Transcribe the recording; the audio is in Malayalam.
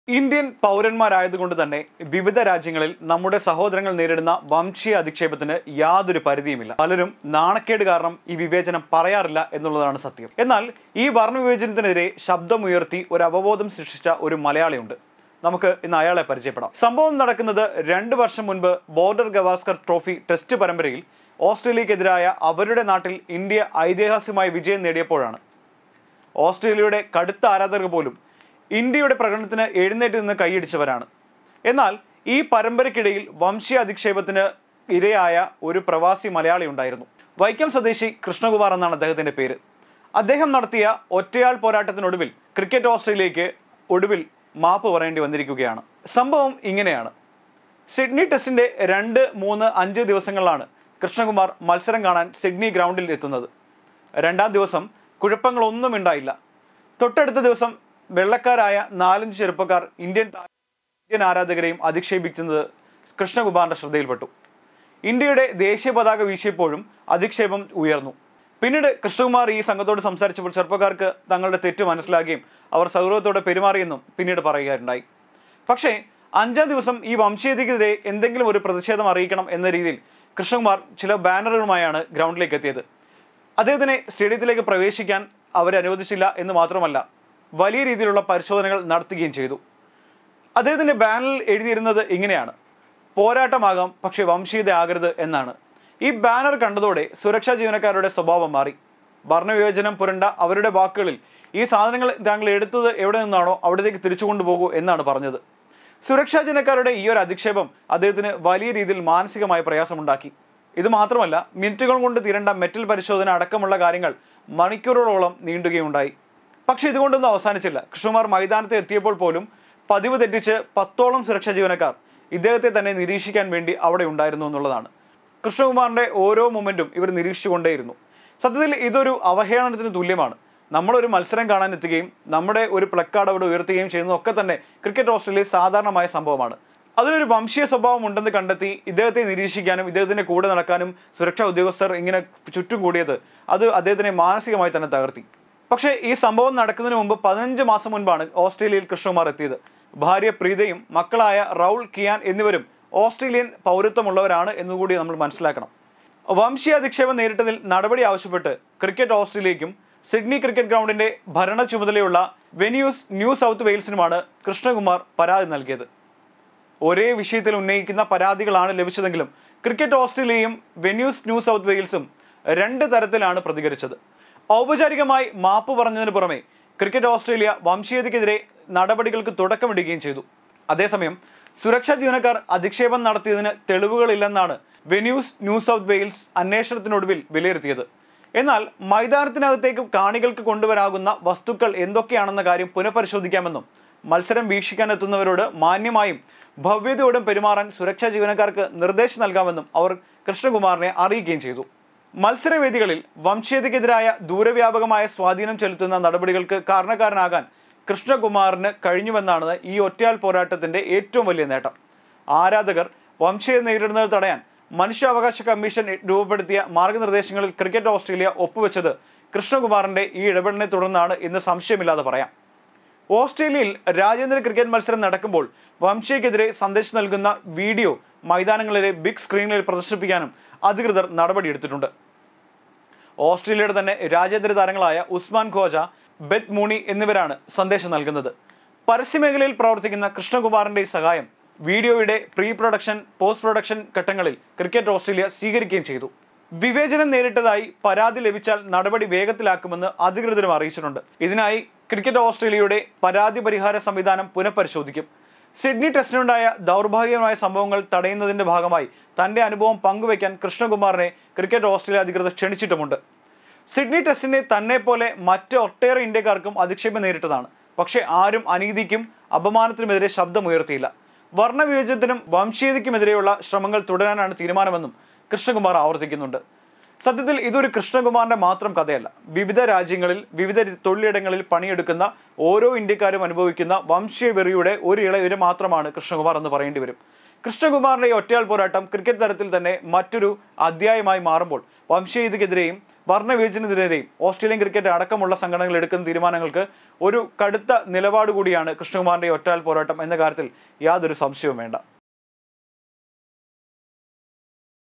ഇന്ത്യൻ പൗരന്മാരായതുകൊണ്ട് തന്നെ വിവിധ രാജ്യങ്ങളിൽ നമ്മുടെ സഹോദരങ്ങൾ നേരിടുന്ന വംശീയ അധിക്ഷേപത്തിന് യാതൊരു പരിധിയുമില്ല പലരും നാണക്കേട് കാരണം ഈ വിവേചനം പറയാറില്ല എന്നുള്ളതാണ് സത്യം എന്നാൽ ഈ വർണ്ണവിവേചനത്തിനെതിരെ ശബ്ദമുയർത്തി ഒരു അവബോധം സൃഷ്ടിച്ച ഒരു മലയാളിയുണ്ട് നമുക്ക് ഇന്ന് അയാളെ പരിചയപ്പെടാം സംഭവം നടക്കുന്നത് രണ്ട് വർഷം മുൻപ് ബോർഡർ ഗവാസ്കർ ട്രോഫി ടെസ്റ്റ് പരമ്പരയിൽ ഓസ്ട്രേലിയക്കെതിരായ അവരുടെ നാട്ടിൽ ഇന്ത്യ ഐതിഹാസികമായ വിജയം നേടിയപ്പോഴാണ് ഓസ്ട്രേലിയയുടെ കടുത്ത ആരാധകർ പോലും ഇന്ത്യയുടെ പ്രകടനത്തിന് എഴുന്നേറ്റ് നിന്ന് കൈയടിച്ചവരാണ് എന്നാൽ ഈ പരമ്പരയ്ക്കിടയിൽ വംശീയ അധിക്ഷേപത്തിന് ഇരയായ ഒരു പ്രവാസി മലയാളി ഉണ്ടായിരുന്നു വൈക്കം സ്വദേശി കൃഷ്ണകുമാർ എന്നാണ് അദ്ദേഹത്തിന്റെ പേര് അദ്ദേഹം നടത്തിയ ഒറ്റയാൾ പോരാട്ടത്തിനൊടുവിൽ ക്രിക്കറ്റ് ഓസ്ട്രേലിയയ്ക്ക് ഒടുവിൽ മാപ്പ് പറയേണ്ടി വന്നിരിക്കുകയാണ് സംഭവം ഇങ്ങനെയാണ് സിഡ്നി ടെസ്റ്റിന്റെ രണ്ട് മൂന്ന് അഞ്ച് ദിവസങ്ങളിലാണ് കൃഷ്ണകുമാർ മത്സരം കാണാൻ സിഡ്നി ഗ്രൗണ്ടിൽ എത്തുന്നത് രണ്ടാം ദിവസം കുഴപ്പങ്ങളൊന്നും ഉണ്ടായില്ല തൊട്ടടുത്ത ദിവസം വെള്ളക്കാരായ നാലഞ്ച് ചെറുപ്പക്കാർ ഇന്ത്യൻ താ- ഇന്ത്യൻ ആരാധകരെയും അധിക്ഷേപിക്കുന്നത് കൃഷ്ണകുമാറിന്റെ ശ്രദ്ധയിൽപ്പെട്ടു ഇന്ത്യയുടെ ദേശീയ പതാക വീശിയപ്പോഴും അധിക്ഷേപം ഉയർന്നു പിന്നീട് കൃഷ്ണകുമാർ ഈ സംഘത്തോട് സംസാരിച്ചപ്പോൾ ചെറുപ്പക്കാർക്ക് തങ്ങളുടെ തെറ്റ് മനസ്സിലാക്കുകയും അവർ സൗഹൃദത്തോടെ പെരുമാറിയെന്നും പിന്നീട് പറയുകയുണ്ടായി പക്ഷേ അഞ്ചാം ദിവസം ഈ വംശീയതയ്ക്കെതിരെ എന്തെങ്കിലും ഒരു പ്രതിഷേധം അറിയിക്കണം എന്ന രീതിയിൽ കൃഷ്ണകുമാർ ചില ബാനറുകളുമായാണ് ഗ്രൗണ്ടിലേക്ക് എത്തിയത് അദ്ദേഹത്തിനെ സ്റ്റേഡിയത്തിലേക്ക് പ്രവേശിക്കാൻ അവരെ അനുവദിച്ചില്ല എന്ന് മാത്രമല്ല വലിയ രീതിയിലുള്ള പരിശോധനകൾ നടത്തുകയും ചെയ്തു അദ്ദേഹത്തിന്റെ ബാനറിൽ എഴുതിയിരുന്നത് ഇങ്ങനെയാണ് പോരാട്ടമാകാം പക്ഷേ വംശീയത ആകരുത് എന്നാണ് ഈ ബാനർ കണ്ടതോടെ സുരക്ഷാ ജീവനക്കാരുടെ സ്വഭാവം മാറി വർണ്ണവിവേചനം പുരണ്ട അവരുടെ വാക്കുകളിൽ ഈ സാധനങ്ങൾ താങ്കൾ എടുത്തത് എവിടെ നിന്നാണോ അവിടത്തേക്ക് തിരിച്ചു കൊണ്ടുപോകൂ എന്നാണ് പറഞ്ഞത് സുരക്ഷാ ജീവനക്കാരുടെ ഈ ഒരു അധിക്ഷേപം അദ്ദേഹത്തിന് വലിയ രീതിയിൽ മാനസികമായ പ്രയാസമുണ്ടാക്കി ഇത് മാത്രമല്ല മിനിറ്റുകൾ കൊണ്ട് തീരേണ്ട മെറ്റൽ പരിശോധന അടക്കമുള്ള കാര്യങ്ങൾ മണിക്കൂറുകളോളം നീണ്ടുകയുണ്ടായി പക്ഷെ ഇതുകൊണ്ടൊന്നും അവസാനിച്ചില്ല കൃഷ്ണകുമാർ മൈതാനത്ത് എത്തിയപ്പോൾ പോലും പതിവ് തെറ്റിച്ച് പത്തോളം സുരക്ഷാ ജീവനക്കാർ ഇദ്ദേഹത്തെ തന്നെ നിരീക്ഷിക്കാൻ വേണ്ടി അവിടെ ഉണ്ടായിരുന്നു എന്നുള്ളതാണ് കൃഷ്ണകുമാറിന്റെ ഓരോ മൊമെന്റും ഇവർ നിരീക്ഷിച്ചുകൊണ്ടേയിരുന്നു സത്യത്തിൽ ഇതൊരു അവഹേളനത്തിന് തുല്യമാണ് നമ്മളൊരു മത്സരം കാണാൻ എത്തുകയും നമ്മുടെ ഒരു പ്ലക്കാർഡ് അവിടെ ഉയർത്തുകയും ചെയ്യുന്നതൊക്കെ തന്നെ ക്രിക്കറ്റ് ഓസ്ട്രേലിയയിൽ സാധാരണമായ സംഭവമാണ് അതിലൊരു വംശീയ സ്വഭാവം ഉണ്ടെന്ന് കണ്ടെത്തി ഇദ്ദേഹത്തെ നിരീക്ഷിക്കാനും ഇദ്ദേഹത്തിന്റെ കൂടെ നടക്കാനും സുരക്ഷാ ഉദ്യോഗസ്ഥർ ഇങ്ങനെ ചുറ്റും കൂടിയത് അത് അദ്ദേഹത്തിനെ മാനസികമായി തന്നെ തകർത്തി പക്ഷേ ഈ സംഭവം നടക്കുന്നതിന് മുമ്പ് പതിനഞ്ച് മാസം മുൻപാണ് ഓസ്ട്രേലിയയിൽ കൃഷ്ണകുമാർ എത്തിയത് ഭാര്യ പ്രീതയും മക്കളായ റൗൾ കിയാൻ എന്നിവരും ഓസ്ട്രേലിയൻ പൗരത്വമുള്ളവരാണ് എന്നുകൂടി നമ്മൾ മനസ്സിലാക്കണം വംശീയ അധിക്ഷേപം നേരിട്ടതിൽ നടപടി ആവശ്യപ്പെട്ട് ക്രിക്കറ്റ് ഓസ്ട്രേലിയയ്ക്കും സിഡ്നി ക്രിക്കറ്റ് ഗ്രൗണ്ടിന്റെ ഭരണ ചുമതലയുള്ള വെന്യൂസ് ന്യൂ സൗത്ത് വെയിൽസിനുമാണ് കൃഷ്ണകുമാർ പരാതി നൽകിയത് ഒരേ വിഷയത്തിൽ ഉന്നയിക്കുന്ന പരാതികളാണ് ലഭിച്ചതെങ്കിലും ക്രിക്കറ്റ് ഓസ്ട്രേലിയയും വെന്യൂസ് ന്യൂ സൗത്ത് വെയിൽസും രണ്ട് തരത്തിലാണ് പ്രതികരിച്ചത് ഔപചാരികമായി മാപ്പ് പറഞ്ഞതിന് പുറമെ ക്രിക്കറ്റ് ഓസ്ട്രേലിയ വംശീയതയ്ക്കെതിരെ നടപടികൾക്ക് തുടക്കമിടുകയും ചെയ്തു അതേസമയം സുരക്ഷാ ജീവനക്കാർ അധിക്ഷേപം നടത്തിയതിന് തെളിവുകളില്ലെന്നാണ് വെന്യൂസ് ന്യൂ സൗത്ത് വെയിൽസ് അന്വേഷണത്തിനൊടുവിൽ വിലയിരുത്തിയത് എന്നാൽ മൈതാനത്തിനകത്തേക്ക് കാണികൾക്ക് കൊണ്ടുവരാകുന്ന വസ്തുക്കൾ എന്തൊക്കെയാണെന്ന കാര്യം പുനഃപരിശോധിക്കാമെന്നും മത്സരം വീക്ഷിക്കാനെത്തുന്നവരോട് മാന്യമായും ഭവ്യതയോടും പെരുമാറാൻ സുരക്ഷാ ജീവനക്കാർക്ക് നിർദ്ദേശം നൽകാമെന്നും അവർ കൃഷ്ണകുമാറിനെ അറിയിക്കുകയും ചെയ്തു മത്സരവേദികളിൽ വംശീയതയ്ക്കെതിരായ ദൂരവ്യാപകമായ സ്വാധീനം ചെലുത്തുന്ന നടപടികൾക്ക് കാരണക്കാരനാകാൻ കൃഷ്ണകുമാറിന് കഴിഞ്ഞുവെന്നാണ് ഈ ഒറ്റയാൾ പോരാട്ടത്തിന്റെ ഏറ്റവും വലിയ നേട്ടം ആരാധകർ വംശീയത നേരിടുന്നത് തടയാൻ മനുഷ്യാവകാശ കമ്മീഷൻ രൂപപ്പെടുത്തിയ മാർഗനിർദ്ദേശങ്ങളിൽ ക്രിക്കറ്റ് ഓസ്ട്രേലിയ ഒപ്പുവെച്ചത് കൃഷ്ണകുമാറിന്റെ ഈ ഇടപെടലിനെ തുടർന്നാണ് ഇന്ന് സംശയമില്ലാതെ പറയാം ഓസ്ട്രേലിയയിൽ രാജ്യാന്തര ക്രിക്കറ്റ് മത്സരം നടക്കുമ്പോൾ വംശയ്ക്കെതിരെ സന്ദേശം നൽകുന്ന വീഡിയോ മൈതാനങ്ങളിലെ ബിഗ് സ്ക്രീനിൽ പ്രദർശിപ്പിക്കാനും അധികൃതർ നടപടിയെടുത്തിട്ടുണ്ട് ഓസ്ട്രേലിയയുടെ തന്നെ രാജ്യാന്തര താരങ്ങളായ ഉസ്മാൻ ഖോജ ബെത് മൂണി എന്നിവരാണ് സന്ദേശം നൽകുന്നത് പരസ്യമേഖലയിൽ പ്രവർത്തിക്കുന്ന കൃഷ്ണകുമാറിന്റെ ഈ സഹായം വീഡിയോയുടെ പ്രീ പ്രൊഡക്ഷൻ പോസ്റ്റ് പ്രൊഡക്ഷൻ ഘട്ടങ്ങളിൽ ക്രിക്കറ്റ് ഓസ്ട്രേലിയ സ്വീകരിക്കുകയും ചെയ്തു വിവേചനം നേരിട്ടതായി പരാതി ലഭിച്ചാൽ നടപടി വേഗത്തിലാക്കുമെന്ന് അധികൃതരും അറിയിച്ചിട്ടുണ്ട് ഇതിനായി ക്രിക്കറ്റ് ഓസ്ട്രേലിയയുടെ പരാതി പരിഹാര സംവിധാനം പുനഃപരിശോധിക്കും സിഡ്നി ടെസ്റ്റിനുണ്ടായ ദൗർഭാഗ്യമായ സംഭവങ്ങൾ തടയുന്നതിന്റെ ഭാഗമായി തന്റെ അനുഭവം പങ്കുവയ്ക്കാൻ കൃഷ്ണകുമാറിനെ ക്രിക്കറ്റ് ഓസ്ട്രേലിയ അധികൃതർ ക്ഷണിച്ചിട്ടുമുണ്ട് സിഡ്നി ടെസ്റ്റിനെ തന്നെ പോലെ മറ്റ് ഒട്ടേറെ ഇന്ത്യക്കാർക്കും അധിക്ഷേപം നേരിട്ടതാണ് പക്ഷേ ആരും അനീതിക്കും അപമാനത്തിനുമെതിരെ ശബ്ദമുയർത്തിയില്ല വർണ്ണവിവേചനത്തിനും വംശീയതയ്ക്കുമെതിരെയുള്ള ശ്രമങ്ങൾ തുടരാനാണ് തീരുമാനമെന്നും കൃഷ്ണകുമാർ ആവർത്തിക്കുന്നുണ്ട് സത്യത്തിൽ ഇതൊരു കൃഷ്ണകുമാറിന്റെ മാത്രം കഥയല്ല വിവിധ രാജ്യങ്ങളിൽ വിവിധ തൊഴിലിടങ്ങളിൽ പണിയെടുക്കുന്ന ഓരോ ഇന്ത്യക്കാരും അനുഭവിക്കുന്ന വംശീയ വെറിയുടെ ഒരു ഇളയുര മാത്രമാണ് കൃഷ്ണകുമാർ എന്ന് പറയേണ്ടി വരും കൃഷ്ണകുമാറിന്റെ ഈ ഒറ്റയാൾ പോരാട്ടം ക്രിക്കറ്റ് തലത്തിൽ തന്നെ മറ്റൊരു അധ്യായമായി മാറുമ്പോൾ വംശീയതയ്ക്കെതിരെയും വർണ്ണവിവേചനത്തിനെതിരെയും ഓസ്ട്രേലിയൻ ക്രിക്കറ്റ് അടക്കമുള്ള സംഘടനകൾ എടുക്കുന്ന തീരുമാനങ്ങൾക്ക് ഒരു കടുത്ത നിലപാട് കൂടിയാണ് കൃഷ്ണകുമാറിന്റെ ഒറ്റാൽ പോരാട്ടം എന്ന കാര്യത്തിൽ യാതൊരു സംശയവും വേണ്ട